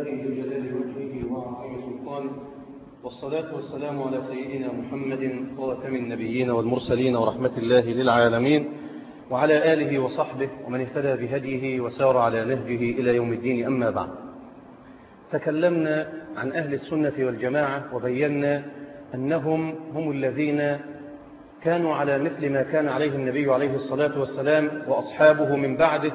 بارئ جلال وجهه وعظيم سلطانه والصلاة والسلام على سيدنا محمد خاتم النبيين والمرسلين ورحمة الله للعالمين وعلى آله وصحبه ومن اهتدى بهديه وسار على نهجه إلى يوم الدين أما بعد تكلمنا عن أهل السنة والجماعة وبينا أنهم هم الذين كانوا على مثل ما كان عليه النبي عليه الصلاة والسلام وأصحابه من بعده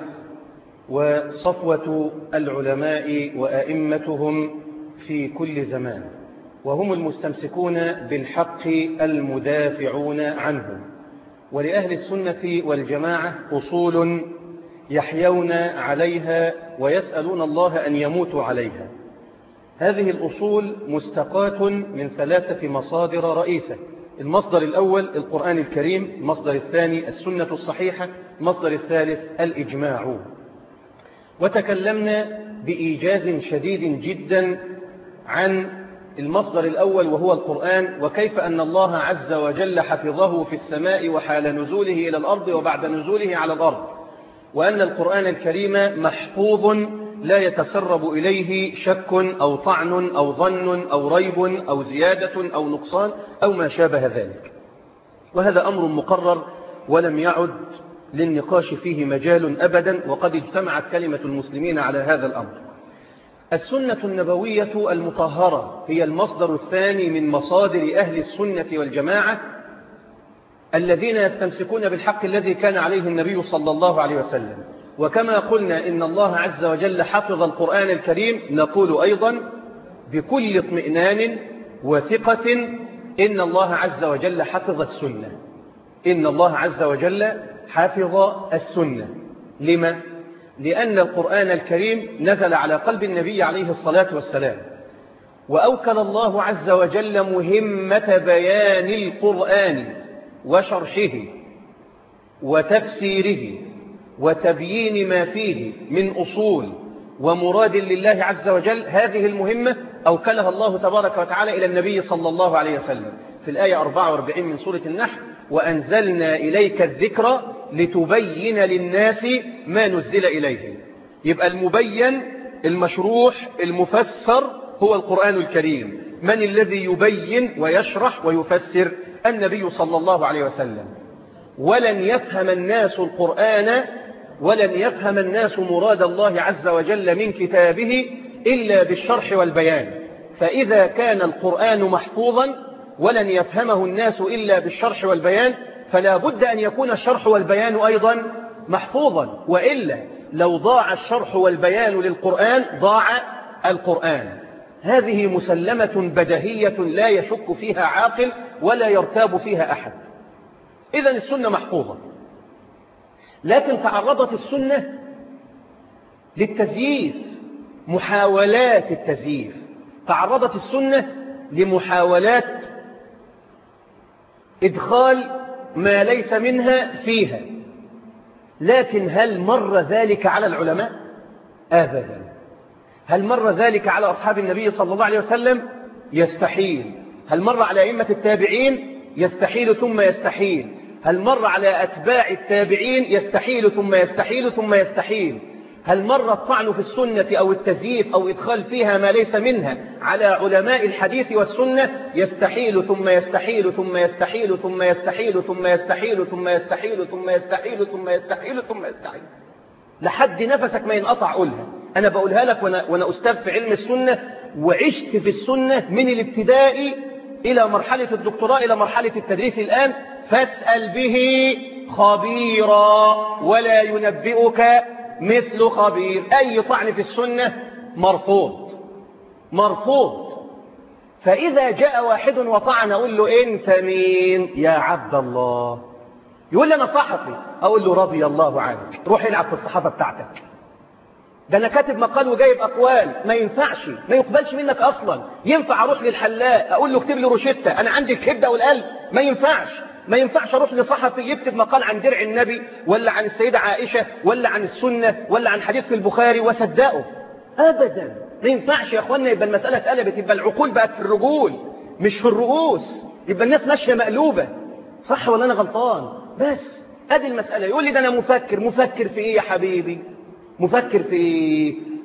وصفوة العلماء وأئمتهم في كل زمان وهم المستمسكون بالحق المدافعون عنه ولأهل السنة والجماعة أصول يحيون عليها ويسألون الله أن يموتوا عليها هذه الأصول مستقاة من ثلاثة مصادر رئيسة المصدر الأول القرآن الكريم المصدر الثاني السنة الصحيحة المصدر الثالث الإجماع وتكلمنا بإيجاز شديد جدا عن المصدر الأول وهو القرآن وكيف أن الله عز وجل حفظه في السماء وحال نزوله إلى الأرض وبعد نزوله على الأرض وأن القرآن الكريم محفوظ لا يتسرب إليه شك أو طعن أو ظن أو ريب أو زيادة أو نقصان أو ما شابه ذلك وهذا أمر مقرر ولم يعد للنقاش فيه مجال أبدا وقد اجتمعت كلمة المسلمين على هذا الأمر السنة النبوية المطهرة هي المصدر الثاني من مصادر أهل السنة والجماعة الذين يستمسكون بالحق الذي كان عليه النبي صلى الله عليه وسلم وكما قلنا إن الله عز وجل حفظ القرآن الكريم نقول أيضا بكل اطمئنان وثقة إن الله عز وجل حفظ السنة إن الله عز وجل حفظ السنة لما؟ لأن القرآن الكريم نزل على قلب النبي عليه الصلاة والسلام وأوكل الله عز وجل مهمة بيان القرآن وشرحه وتفسيره وتبيين ما فيه من أصول ومراد لله عز وجل هذه المهمة أوكلها الله تبارك وتعالى إلى النبي صلى الله عليه وسلم في الآية 44 من سورة النحل وأنزلنا إليك الذكر لتبين للناس ما نزل إليهم يبقى المبين المشروح المفسر هو القرآن الكريم من الذي يبين ويشرح ويفسر النبي صلى الله عليه وسلم ولن يفهم الناس القرآن ولن يفهم الناس مراد الله عز وجل من كتابه إلا بالشرح والبيان فإذا كان القرآن محفوظا ولن يفهمه الناس إلا بالشرح والبيان فلا بد أن يكون الشرح والبيان أيضا محفوظا وإلا لو ضاع الشرح والبيان للقرآن ضاع القرآن هذه مسلمة بدهية لا يشك فيها عاقل ولا يرتاب فيها أحد إذا السنة محفوظة لكن تعرضت السنة للتزييف محاولات التزييف تعرضت السنة لمحاولات إدخال ما ليس منها فيها لكن هل مر ذلك على العلماء أبدا هل مر ذلك على أصحاب النبي صلى الله عليه وسلم يستحيل هل مر على أئمة التابعين يستحيل ثم يستحيل هل مر على أتباع التابعين يستحيل ثم يستحيل ثم يستحيل هل مر الطعن في السنة أو التزييف أو إدخال فيها ما ليس منها على علماء الحديث والسنة يستحيل ثم يستحيل ثم يستحيل ثم يستحيل ثم يستحيل ثم يستحيل ثم يستحيل ثم يستحيل ثم يستحيل لحد نفسك ما ينقطع قولها أنا بقولها لك وأنا, وأنا أستاذ في علم السنة وعشت في السنة من الابتدائي إلى مرحلة الدكتوراه إلى مرحلة التدريس الآن فاسأل به خبيرا ولا ينبئك مثل خبير أي طعن في السنة مرفوض مرفوض فإذا جاء واحد وطعن أقول له أنت مين يا عبد الله يقول لي أنا صحفي أقول له رضي الله عنك روح العب في الصحافة بتاعتك ده أنا كاتب مقال وجايب أقوال ما ينفعش ما يقبلش منك أصلا ينفع أروح للحلاق أقول له اكتب لي روشتة أنا عندي الكبدة والقلب ما ينفعش ما ينفعش أروح لصحفي يكتب مقال عن درع النبي ولا عن السيدة عائشة ولا عن السنة ولا عن حديث في البخاري وصدقه أبدا ما ينفعش يا أخوانا يبقى المسألة اتقلبت يبقى العقول بقت في الرجول مش في الرؤوس يبقى الناس ماشية مقلوبة صح ولا أنا غلطان بس ادي المسألة يقول لي ده أنا مفكر مفكر في إيه يا حبيبي مفكر في إيه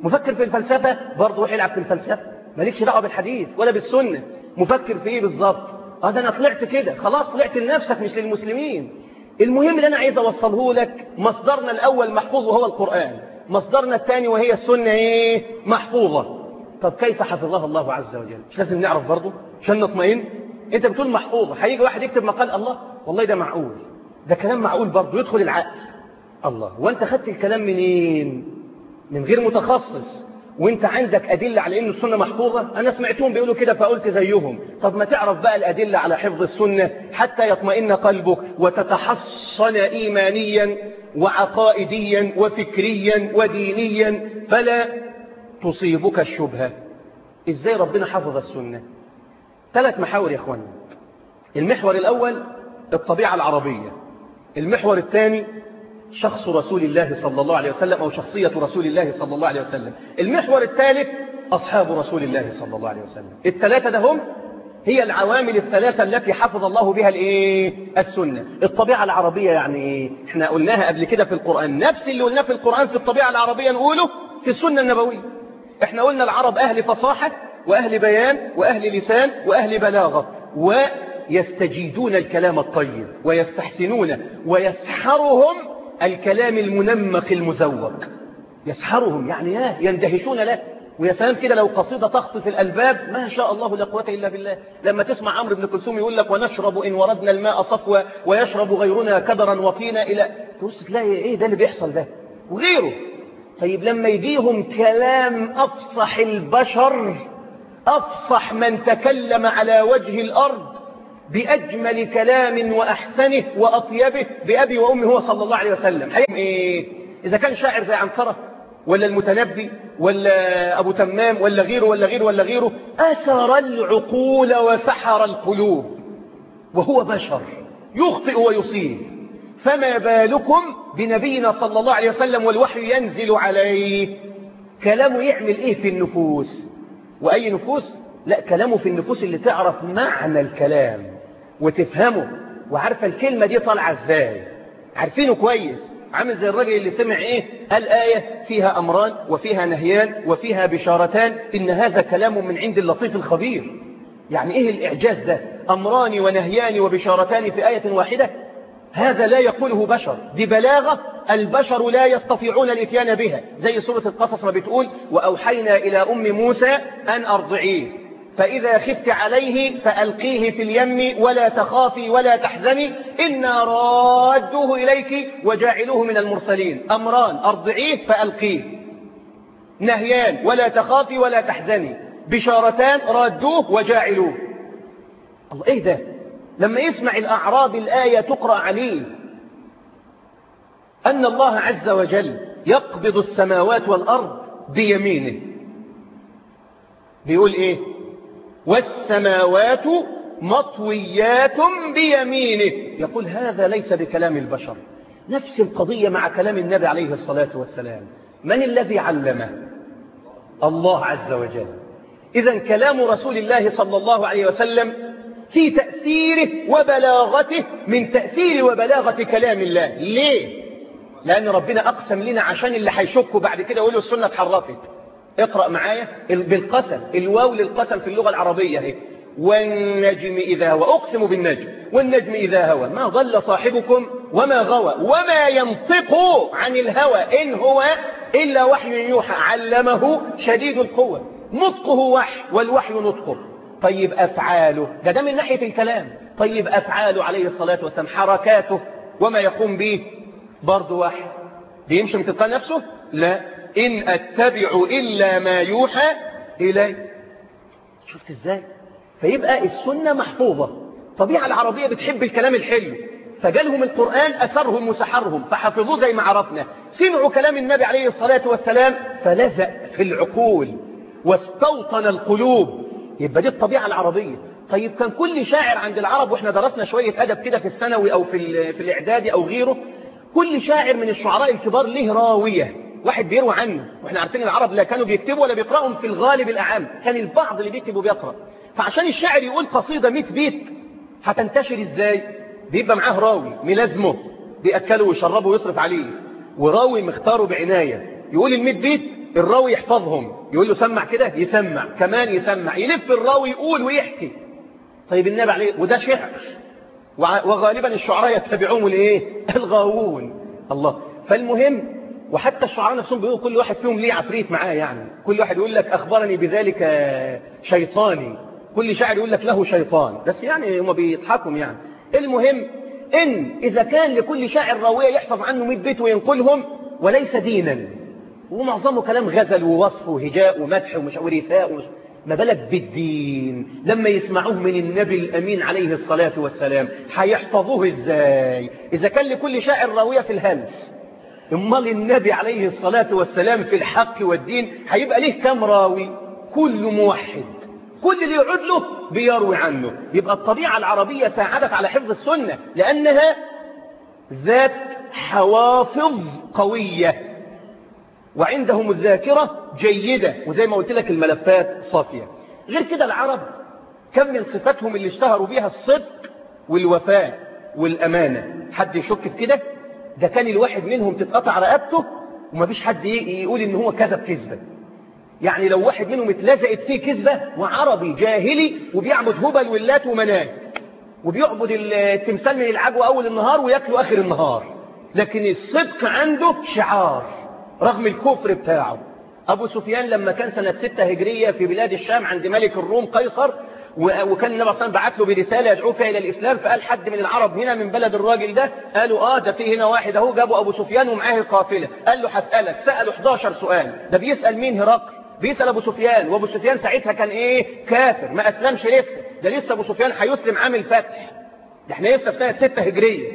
مفكر في الفلسفة برضه روح يلعب في الفلسفة مالكش دعوة بالحديث ولا بالسنة مفكر في ايه بالظبط اه ده انا طلعت كده خلاص طلعت لنفسك مش للمسلمين المهم اللي انا عايز اوصله لك مصدرنا الاول محفوظ وهو القرآن مصدرنا الثاني وهي السنة ايه محفوظة طب كيف حفظها الله عز وجل مش لازم نعرف برضه عشان نطمئن انت بتقول محفوظة هيجي واحد يكتب مقال الله والله ده معقول ده كلام معقول برضه يدخل العقل الله وانت خدت الكلام منين من غير متخصص وانت عندك أدلة على أن السنة محفوظة أنا سمعتهم بيقولوا كده فقلت زيهم طب ما تعرف بقى الأدلة على حفظ السنة حتى يطمئن قلبك وتتحصن إيمانيا وعقائديا وفكريا ودينيا فلا تصيبك الشبهة إزاي ربنا حفظ السنة ثلاث محاور يا أخوانا المحور الأول الطبيعة العربية المحور الثاني شخص رسول الله صلى الله عليه وسلم أو شخصية رسول الله صلى الله عليه وسلم المحور الثالث أصحاب رسول الله صلى الله عليه وسلم الثلاثة ده هم هي العوامل الثلاثة التي حفظ الله بها الايه السنة الطبيعة العربية يعني ايه احنا قلناها قبل كده في القرآن نفس اللي قلناه في القرآن في الطبيعة العربية نقوله في السنة النبوية احنا قلنا العرب أهل فصاحة وأهل بيان وأهل لسان وأهل بلاغة ويستجيدون الكلام الطيب ويستحسنون ويسحرهم الكلام المنمق المزوق يسحرهم يعني ياه يندهشون له ويا سلام كده لو قصيدة تخطف الألباب ما شاء الله لا قوة إلا بالله لما تسمع عمرو بن كلثوم يقول لك ونشرب إن وردنا الماء صفوا ويشرب غيرنا كدرا وفينا إلى تبص تلاقي إيه ده اللي بيحصل ده وغيره طيب لما يجيهم كلام أفصح البشر أفصح من تكلم على وجه الأرض بأجمل كلام وأحسنه وأطيبه بأبي وأمي هو صلى الله عليه وسلم إيه؟ إذا كان شاعر زي عنترة ولا المتنبي ولا أبو تمام ولا غيره ولا غيره ولا غيره أسر العقول وسحر القلوب وهو بشر يخطئ ويصيب فما بالكم بنبينا صلى الله عليه وسلم والوحي ينزل عليه كلامه يعمل إيه في النفوس وأي نفوس لا كلامه في النفوس اللي تعرف معنى الكلام وتفهمه وعارفة الكلمة دي طالعة ازاي عارفينه كويس عامل زي الراجل اللي سمع ايه الآية فيها أمران وفيها نهيان وفيها بشارتان إن هذا كلام من عند اللطيف الخبير يعني ايه الإعجاز ده أمران ونهيان وبشارتان في آية واحدة هذا لا يقوله بشر دي بلاغة البشر لا يستطيعون الاتيان بها زي سورة القصص ما بتقول وأوحينا إلى أم موسى أن أرضعيه فإذا خفت عليه فألقيه في اليم ولا تخافي ولا تحزني إنا رادوه إليك وجاعلوه من المرسلين أمران أرضعيه فألقيه نهيان ولا تخافي ولا تحزني بشارتان رادوه وجاعلوه الله إيه ده لما يسمع الأعراب الآية تقرأ عليه أن الله عز وجل يقبض السماوات والأرض بيمينه بيقول إيه والسماوات مطويات بيمينه يقول هذا ليس بكلام البشر نفس القضية مع كلام النبي عليه الصلاة والسلام من الذي علمه الله عز وجل إذا كلام رسول الله صلى الله عليه وسلم في تأثيره وبلاغته من تأثير وبلاغة كلام الله ليه؟ لأن ربنا أقسم لنا عشان اللي هيشكوا بعد كده يقولوا السنة اتحرفت اقرأ معايا بالقسم الواو للقسم في اللغة العربية هي والنجم إذا هوى أقسم بالنجم والنجم إذا هوى ما ضل صاحبكم وما غوى وما ينطق عن الهوى إن هو إلا وحي يوحى علمه شديد القوة نطقه وحي والوحي نطقه طيب أفعاله ده ده من ناحية الكلام طيب أفعاله عليه الصلاة والسلام حركاته وما يقوم به برضه وحي بيمشي من تلقاء نفسه لا إن أتبع إلا ما يوحى إلي شفت إزاي فيبقى السنة محفوظة طبيعة العربية بتحب الكلام الحلو فجالهم القرآن أسرهم وسحرهم فحفظوه زي ما عرفنا سمعوا كلام النبي عليه الصلاة والسلام فلزق في العقول واستوطن القلوب يبقى دي الطبيعة العربية طيب كان كل شاعر عند العرب واحنا درسنا شوية أدب كده في الثانوي أو في, في الإعدادي أو غيره كل شاعر من الشعراء الكبار له راوية واحد بيروي عنه واحنا عارفين العرب لا كانوا بيكتبوا ولا بيقرأوا في الغالب الأعام كان البعض اللي بيكتب وبيقرأ فعشان الشاعر يقول قصيدة 100 بيت هتنتشر ازاي بيبقى معاه راوي ملازمه بيأكله ويشربه ويصرف عليه وراوي مختاره بعناية يقول ال 100 بيت الراوي يحفظهم يقول له سمع كده يسمع كمان يسمع يلف الراوي يقول ويحكي طيب النبي عليه وده شعر وغالبا الشعراء يتبعون الايه الغاوون الله فالمهم وحتى الشعراء نفسهم بيقولوا كل واحد فيهم ليه عفريت معاه يعني كل واحد يقول لك أخبرني بذلك شيطاني كل شاعر يقول لك له شيطان بس يعني هم بيضحكوا يعني المهم إن إذا كان لكل شاعر راوية يحفظ عنه 100 بيت وينقلهم وليس دينا ومعظمه كلام غزل ووصف وهجاء ومدح ومش ورثاء ومش ما بالك بالدين لما يسمعوه من النبي الأمين عليه الصلاة والسلام هيحفظوه إزاي إذا كان لكل شاعر راوية في الهمس امال النبي عليه الصلاة والسلام في الحق والدين هيبقى ليه كام راوي كل موحد كل اللي يعود له بيروي عنه يبقى الطبيعة العربية ساعدت على حفظ السنة لأنها ذات حوافظ قوية وعندهم الذاكرة جيدة وزي ما قلت لك الملفات صافية غير كده العرب كم من صفاتهم اللي اشتهروا بيها الصدق والوفاء والأمانة حد يشك في كده ده كان الواحد منهم تتقطع رقبته ومفيش حد يقول ان هو كذب كذبة يعني لو واحد منهم اتلزقت فيه كذبة وعربي جاهلي وبيعبد هبل واللات ومنات وبيعبد التمثال من العجوة أول النهار وياكله آخر النهار لكن الصدق عنده شعار رغم الكفر بتاعه أبو سفيان لما كان سنة ستة هجرية في بلاد الشام عند ملك الروم قيصر وكان النبي صلى الله عليه وسلم بعت له برسالة يدعو فيها إلى الإسلام فقال حد من العرب هنا من بلد الراجل ده قالوا آه ده في هنا واحد أهو جابوا أبو سفيان ومعاه قافلة قال له هسألك سأله 11 سؤال ده بيسأل مين هرقل بيسأل أبو سفيان وأبو سفيان ساعتها كان إيه كافر ما أسلمش لسه ده لسه أبو سفيان هيسلم عام الفتح ده احنا لسه في سنة 6 هجرية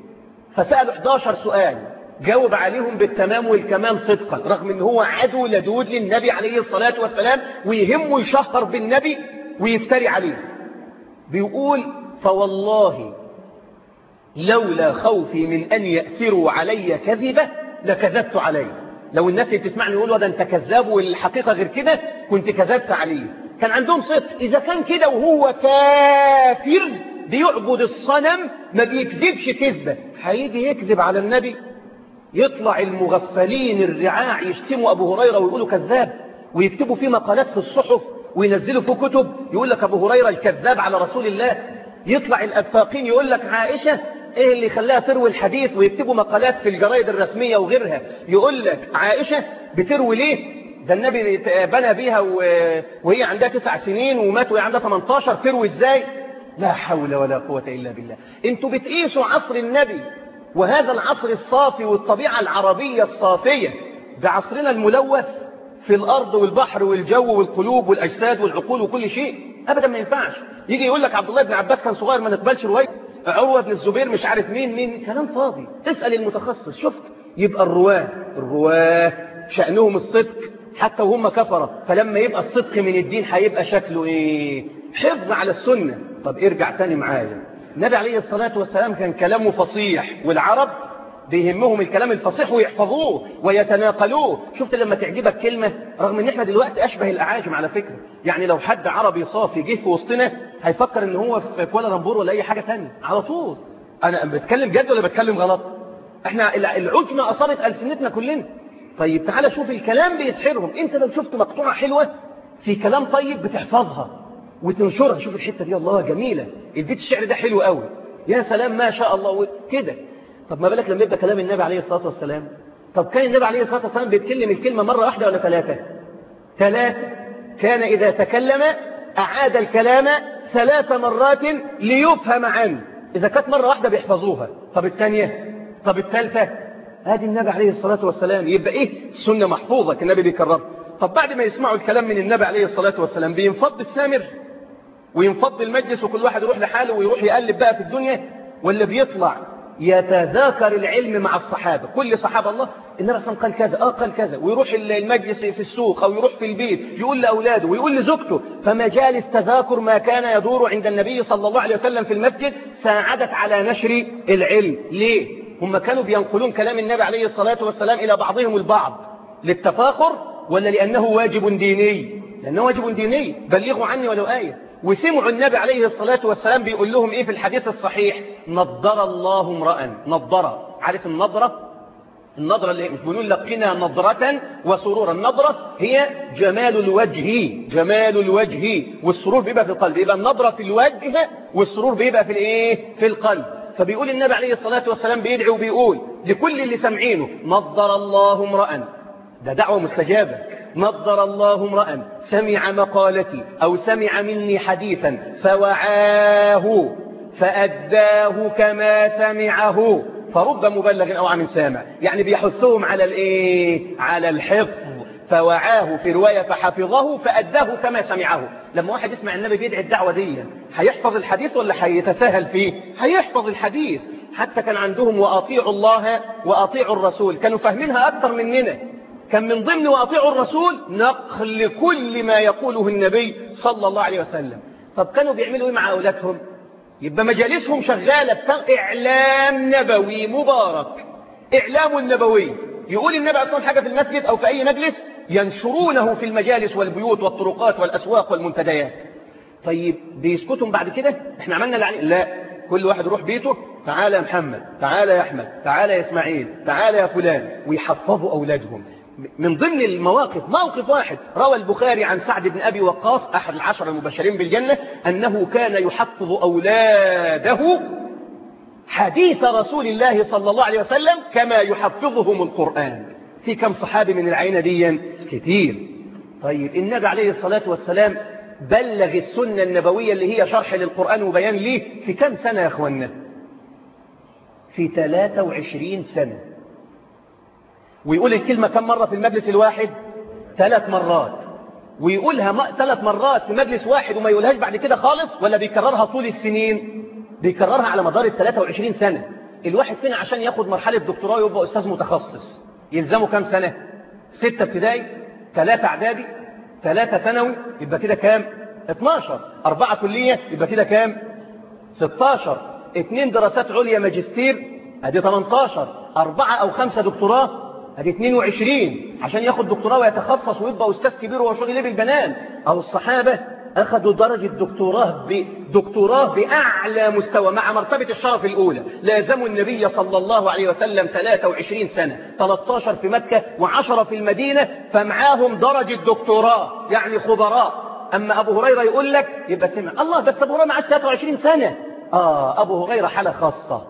فسأله 11 سؤال جاوب عليهم بالتمام والكمال صدقا رغم ان هو عدو لدود للنبي عليه الصلاة والسلام ويهمه يشهر بالنبي ويفتري عليه بيقول فوالله لولا خوفي من أن يأثروا علي كذبة لكذبت عليه لو الناس اللي بتسمعني يقولوا ده انت كذاب والحقيقة غير كده كنت كذبت عليه كان عندهم صدق إذا كان كده وهو كافر بيعبد الصنم ما بيكذبش كذبة هيجي يكذب على النبي يطلع المغفلين الرعاع يشتموا أبو هريرة ويقولوا كذاب ويكتبوا فيه مقالات في الصحف وينزلوا فيه كتب يقول لك أبو هريرة الكذاب على رسول الله يطلع الأفاقين يقول لك عائشة ايه اللي خلاها تروي الحديث ويكتبوا مقالات في الجرائد الرسمية وغيرها يقول لك عائشة بتروي ليه ده النبي بنى بيها وهي عندها تسع سنين ومات وهي عندها 18 تروي ازاي لا حول ولا قوة إلا بالله انتوا بتقيسوا عصر النبي وهذا العصر الصافي والطبيعة العربية الصافية بعصرنا الملوث في الأرض والبحر والجو والقلوب والأجساد والعقول وكل شيء أبدا ما ينفعش يجي يقول لك عبد الله بن عباس كان صغير ما نقبلش رواية عروة بن الزبير مش عارف مين مين كلام فاضي اسأل المتخصص شفت يبقى الرواه الرواه شأنهم الصدق حتى وهم كفرة فلما يبقى الصدق من الدين هيبقى شكله ايه حفظ على السنة طب ارجع تاني معايا النبي عليه الصلاة والسلام كان كلامه فصيح والعرب بيهمهم الكلام الفصيح ويحفظوه ويتناقلوه شفت لما تعجبك كلمة رغم ان احنا دلوقتي اشبه الاعاجم على فكرة يعني لو حد عربي صافي جه في وسطنا هيفكر ان هو في كوالالمبور ولا اي حاجة تانية على طول انا بتكلم جد ولا بتكلم غلط احنا العجمة اصابت ألسنتنا كلنا طيب تعالى شوف الكلام بيسحرهم انت لو شفت مقطوعة حلوة في كلام طيب بتحفظها وتنشرها شوف الحتة دي الله جميلة البيت الشعر ده حلو قوي يا سلام ما شاء الله كده طب ما بالك لما يبقى كلام النبي عليه الصلاة والسلام طب كان النبي عليه الصلاة والسلام بيتكلم الكلمة مرة واحدة ولا ثلاثة ثلاثة كان إذا تكلم أعاد الكلام ثلاث مرات ليفهم عنه إذا كانت مرة واحدة بيحفظوها طب الثانية طب الثالثة هذه النبي عليه الصلاة والسلام يبقى إيه السنة محفوظة النبي بيكررها طب بعد ما يسمعوا الكلام من النبي عليه الصلاة والسلام بينفض السامر وينفض المجلس وكل واحد يروح لحاله ويروح يقلب بقى في الدنيا ولا بيطلع يتذاكر العلم مع الصحابة كل صحابة الله النبي صلى الله عليه وسلم قال كذا آه قال كذا ويروح المجلس في السوق أو يروح في البيت يقول لأولاده ويقول لزوجته فمجالس تذاكر ما كان يدور عند النبي صلى الله عليه وسلم في المسجد ساعدت على نشر العلم ليه؟ هم كانوا بينقلون كلام النبي عليه الصلاة والسلام إلى بعضهم البعض للتفاخر ولا لأنه واجب ديني لأنه واجب ديني بلغوا عني ولو آية وسمعوا النبي عليه الصلاة والسلام بيقول لهم إيه في الحديث الصحيح نضر الله امرأ نضر عارف النضرة النظرة اللي مش بنقول لقنا نظرة وسرورا النظرة هي جمال الوجه جمال الوجه والسرور بيبقى في القلب يبقى النظرة في الوجه والسرور بيبقى في الايه في القلب فبيقول النبي عليه الصلاة والسلام بيدعي وبيقول لكل اللي سمعينه نظر الله امرأ ده دعوة مستجابة نظر الله امرأ سمع مقالتي أو سمع مني حديثا فوعاه فأداه كما سمعه فرب مبلغ أو عام سامع يعني بيحثهم على الايه على الحفظ فوعاه في رواية فحفظه فأداه كما سمعه لما واحد يسمع النبي بيدعي الدعوة دي هيحفظ الحديث ولا هيتساهل فيه هيحفظ الحديث حتى كان عندهم وأطيعوا الله وأطيعوا الرسول كانوا فاهمينها أكثر مننا كان من ضمن وأطيعوا الرسول نقل كل ما يقوله النبي صلى الله عليه وسلم طب كانوا بيعملوا ايه مع أولادهم يبقى مجالسهم شغالة إعلام نبوي مبارك إعلام النبوي يقول النبي أصلا حاجة في المسجد أو في أي مجلس ينشرونه في المجالس والبيوت والطرقات والأسواق والمنتديات طيب بيسكتهم بعد كده احنا عملنا اللي لا كل واحد يروح بيته تعالى يا محمد تعالى يا أحمد تعالى يا إسماعيل تعالى يا فلان ويحفظوا أولادهم من ضمن المواقف موقف واحد روى البخاري عن سعد بن أبي وقاص أحد العشر المبشرين بالجنة أنه كان يحفظ أولاده حديث رسول الله صلى الله عليه وسلم كما يحفظهم القرآن في كم صحابي من العينة دي كتير طيب النبي عليه الصلاة والسلام بلغ السنة النبوية اللي هي شرح للقرآن وبيان ليه في كم سنة يا أخوانا في 23 سنة ويقول الكلمة كم مرة في المجلس الواحد ثلاث مرات ويقولها ثلاث مرات في مجلس واحد وما يقولهاش بعد كده خالص ولا بيكررها طول السنين بيكررها على مدار ال 23 سنة الواحد فينا عشان ياخد مرحلة دكتوراه يبقى أستاذ متخصص يلزمه كام سنة ستة ابتدائي ثلاثة اعدادي ثلاثة ثانوي يبقى كده كام 12 أربعة كلية يبقى كده كام 16 اثنين دراسات عليا ماجستير ادي 18 أربعة أو خمسة دكتوراه ادي 22 عشان ياخد دكتوراه ويتخصص ويبقى أستاذ كبير وهو شغل بالبنان أو الصحابة أخذوا درجة دكتوراه بدكتوراه بأعلى مستوى مع مرتبة الشرف الأولى لازموا النبي صلى الله عليه وسلم 23 سنة 13 في مكة و10 في المدينة فمعاهم درجة دكتوراه يعني خبراء أما أبو هريرة يقول لك يبقى سمع الله بس أبو هريرة معاش 23 سنة آه أبو هريرة حالة خاصة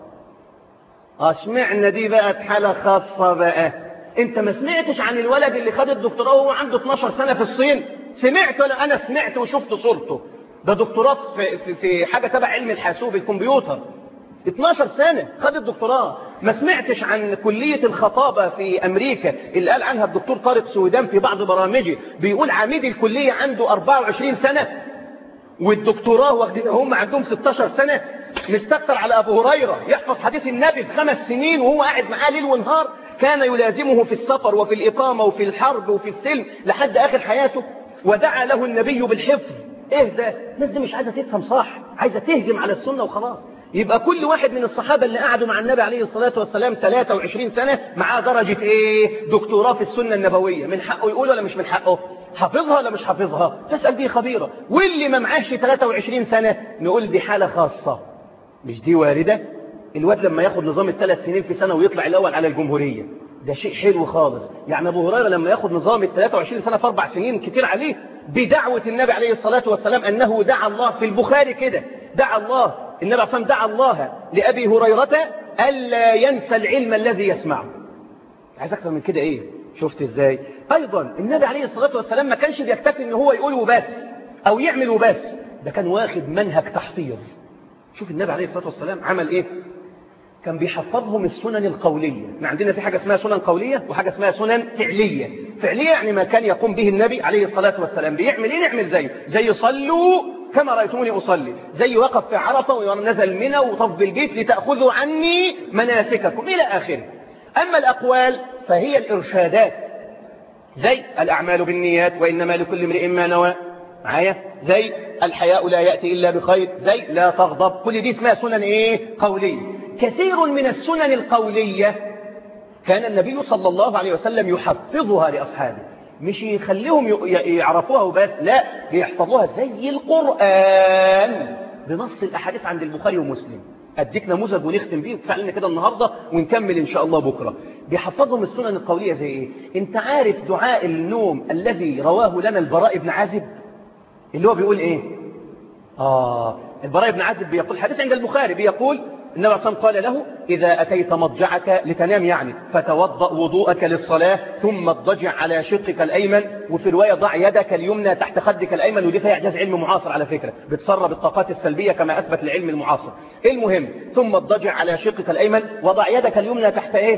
اشمعنا دي بقت حالة خاصة بقى انت ما سمعتش عن الولد اللي خد الدكتوراه وهو عنده 12 سنة في الصين سمعت ولا انا سمعت وشفت صورته ده دكتوراه في, في, في حاجة تبع علم الحاسوب الكمبيوتر 12 سنة خد الدكتوراه ما سمعتش عن كلية الخطابة في أمريكا اللي قال عنها الدكتور طارق سويدان في بعض برامجه بيقول عميد الكلية عنده 24 سنة والدكتوراه واخدين هم عندهم 16 سنة نستكتر على أبو هريرة يحفظ حديث النبي في خمس سنين وهو قاعد معاه ليل ونهار كان يلازمه في السفر وفي الإقامة وفي الحرب وفي السلم لحد آخر حياته ودعا له النبي بالحفظ ايه ده الناس دي مش عايزة تفهم صح عايزة تهجم على السنة وخلاص يبقى كل واحد من الصحابة اللي قعدوا مع النبي عليه الصلاة والسلام 23 سنة معاه درجة ايه دكتوراه في السنة النبوية من حقه يقول ولا مش من حقه حافظها ولا مش حافظها تسأل دي خبيرة واللي ما معاش 23 سنة نقول دي حالة خاصة مش دي واردة الواد لما ياخد نظام الثلاث سنين في سنة ويطلع الأول على الجمهورية ده شيء حلو خالص يعني أبو هريرة لما ياخد نظام ال 23 سنة في أربع سنين كتير عليه بدعوة النبي عليه الصلاة والسلام أنه دعا الله في البخاري كده دعا الله النبي عليه الصلاة دعا الله لأبي هريرة ألا ينسى العلم الذي يسمعه عايز أكثر من كده إيه شفت إزاي أيضا النبي عليه الصلاة والسلام ما كانش بيكتفي إن هو يقول وبس أو يعمل وبس ده كان واخد منهج تحفيظ شوف النبي عليه الصلاة والسلام عمل إيه كان بيحفظهم السنن القولية ما عندنا في حاجة اسمها سنن قولية وحاجة اسمها سنن فعلية فعلية يعني ما كان يقوم به النبي عليه الصلاة والسلام بيعمل إيه نعمل زيه زي صلوا كما رأيتموني أصلي زي وقف في عرفة ونزل منى وطف بالبيت لتأخذوا عني مناسككم إلى آخره أما الأقوال فهي الإرشادات زي الأعمال بالنيات وإنما لكل امرئ ما نوى معايا زي الحياء لا يأتي إلا بخير زي لا تغضب كل دي اسمها سنن إيه قولية كثير من السنن القولية كان النبي صلى الله عليه وسلم يحفظها لأصحابه مش يخليهم يعرفوها وبس لا يحفظوها زي القرآن بنص الأحاديث عند البخاري ومسلم أديك نموذج ونختم بيه وكفى لنا كده النهاردة ونكمل إن شاء الله بكرة بيحفظهم السنن القولية زي ايه انت عارف دعاء النوم الذي رواه لنا البراء بن عازب اللي هو بيقول ايه آه البراء بن عازب بيقول حديث عند البخاري بيقول النبي صلى الله عليه وسلم قال له إذا أتيت مضجعك لتنام يعني فتوضأ وضوءك للصلاة ثم اضطجع على شقك الأيمن وفي رواية ضع يدك اليمنى تحت خدك الأيمن ودي فيها إعجاز علم معاصر على فكرة بتسرب الطاقات السلبية كما أثبت العلم المعاصر المهم ثم اضطجع على شقك الأيمن وضع يدك اليمنى تحت إيه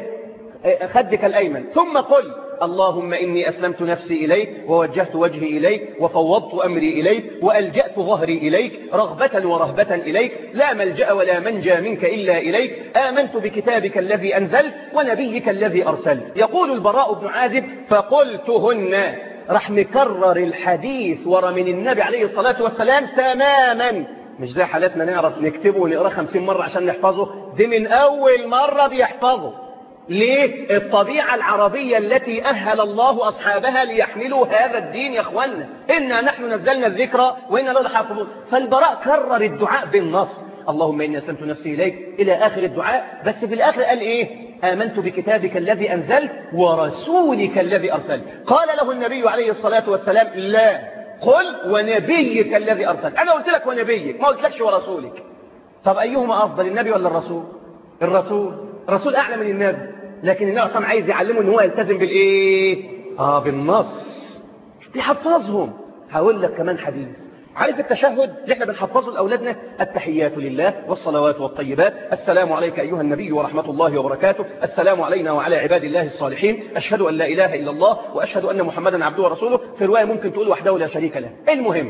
خدك الأيمن ثم قل اللهم إني أسلمت نفسي إليك ووجهت وجهي إليك وفوضت أمري إليك وألجأت ظهري إليك رغبة ورهبة إليك لا ملجأ ولا منجى منك إلا إليك آمنت بكتابك الذي أنزلت ونبيك الذي أرسلت يقول البراء بن عازب فقلتهن راح مكرر الحديث ورا من النبي عليه الصلاة والسلام تماما مش زي حالتنا نعرف نكتبه ونقرأ خمسين مرة عشان نحفظه دي من أول مرة بيحفظه ليه الطبيعة العربية التي أهل الله أصحابها ليحملوا هذا الدين يا أخوانا إنا نحن نزلنا الذكرى وإنا له لحافظون فالبراء كرر الدعاء بالنص اللهم إني أسلمت نفسي إليك إلى آخر الدعاء بس في الآخر قال إيه آمنت بكتابك الذي أنزلت ورسولك الذي أرسلت قال له النبي عليه الصلاة والسلام لا قل ونبيك الذي أرسلت أنا قلت لك ونبيك ما قلت لكش ورسولك طب أيهما أفضل النبي ولا الرسول الرسول الرسول أعلى من النبي لكن النبي صلى عايز يعلمه ان هو يلتزم بالايه اه بالنص بيحفظهم هقول لك كمان حديث عارف التشهد اللي احنا بنحفظه لاولادنا التحيات لله والصلوات والطيبات السلام عليك ايها النبي ورحمه الله وبركاته السلام علينا وعلى عباد الله الصالحين اشهد ان لا اله الا الله واشهد ان محمدا عبده ورسوله في روايه ممكن تقول وحده لا شريك له المهم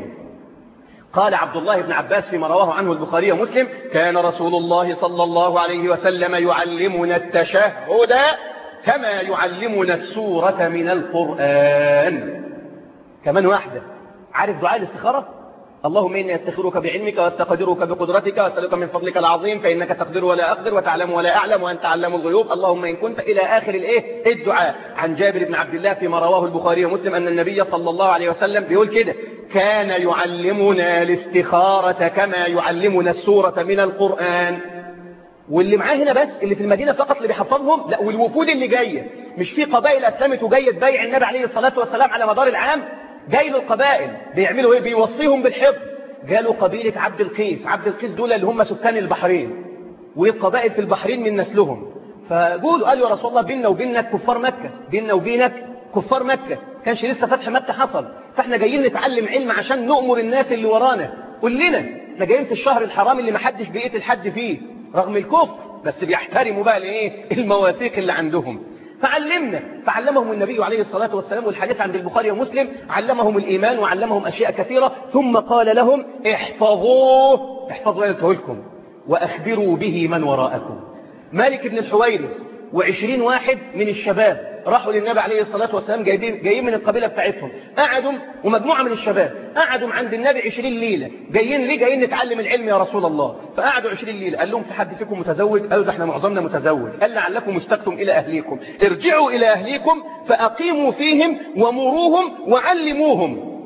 قال عبد الله بن عباس فيما رواه عنه البخاري ومسلم كان رسول الله صلى الله عليه وسلم يعلمنا التشهد كما يعلمنا السورة من القرآن كمان واحدة عارف دعاء الاستخارة اللهم إني أستخيرك بعلمك واستقدرك بقدرتك وأسألك من فضلك العظيم فإنك تقدر ولا أقدر وتعلم ولا أعلم وأنت علم الغيوب اللهم إن كنت إلى آخر الإيه الدعاء عن جابر بن عبد الله فيما رواه البخاري ومسلم أن النبي صلى الله عليه وسلم بيقول كده كان يعلمنا الاستخارة كما يعلمنا السورة من القرآن واللي معاه هنا بس اللي في المدينة فقط اللي بيحفظهم لا والوفود اللي جاية مش في قبائل أسلمت وجاية تبايع النبي عليه الصلاة والسلام على مدار العام جاي له القبائل بيعملوا ايه بيوصيهم بالحفظ جاله قبيلة عبد القيس عبد القيس دول اللي هم سكان البحرين والقبائل في البحرين من نسلهم فقولوا قالوا يا رسول الله بيننا وبينك كفار مكة بيننا وبينك كفار مكة كانش لسه فتح مكة حصل فاحنا جايين نتعلم علم عشان نؤمر الناس اللي ورانا قول لنا احنا جايين في الشهر الحرام اللي محدش بيقتل حد فيه رغم الكفر بس بيحترموا بقى الايه المواثيق اللي عندهم فعلمنا فعلمهم النبي عليه الصلاة والسلام والحديث عند البخاري ومسلم علمهم الإيمان وعلمهم أشياء كثيرة ثم قال لهم احفظوه احفظوا آياته لكم وأخبروا به من وراءكم مالك بن الحويرث وعشرين واحد من الشباب راحوا للنبي عليه الصلاة والسلام جايين, جايين من القبيلة بتاعتهم قعدوا ومجموعة من الشباب قعدوا عند النبي عشرين ليلة جايين ليه جايين نتعلم العلم يا رسول الله فقعدوا عشرين ليلة قال لهم في حد فيكم متزوج قالوا ده احنا معظمنا متزوج قال لعلكم اشتقتم إلى أهليكم ارجعوا إلى أهليكم فأقيموا فيهم ومروهم وعلموهم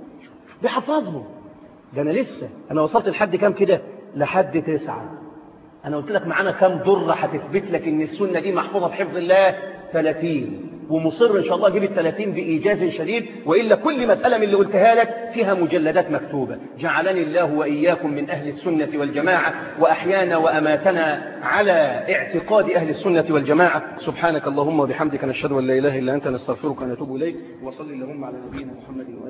بحفظهم ده أنا لسه أنا وصلت لحد كام كده لحد تسعة أنا قلت لك معانا كام ضرة هتثبت لك إن السنة دي محفوظة بحفظ الله 30 ومصر إن شاء الله أجيب الثلاثين بإيجاز شديد وإلا كل مسألة من اللي قلتها لك فيها مجلدات مكتوبة جعلني الله وإياكم من أهل السنة والجماعة وأحيانا وأماتنا على اعتقاد أهل السنة والجماعة سبحانك اللهم وبحمدك نشهد أن لا إله إلا أنت نستغفرك ونتوب إليك وصل اللهم على نبينا محمد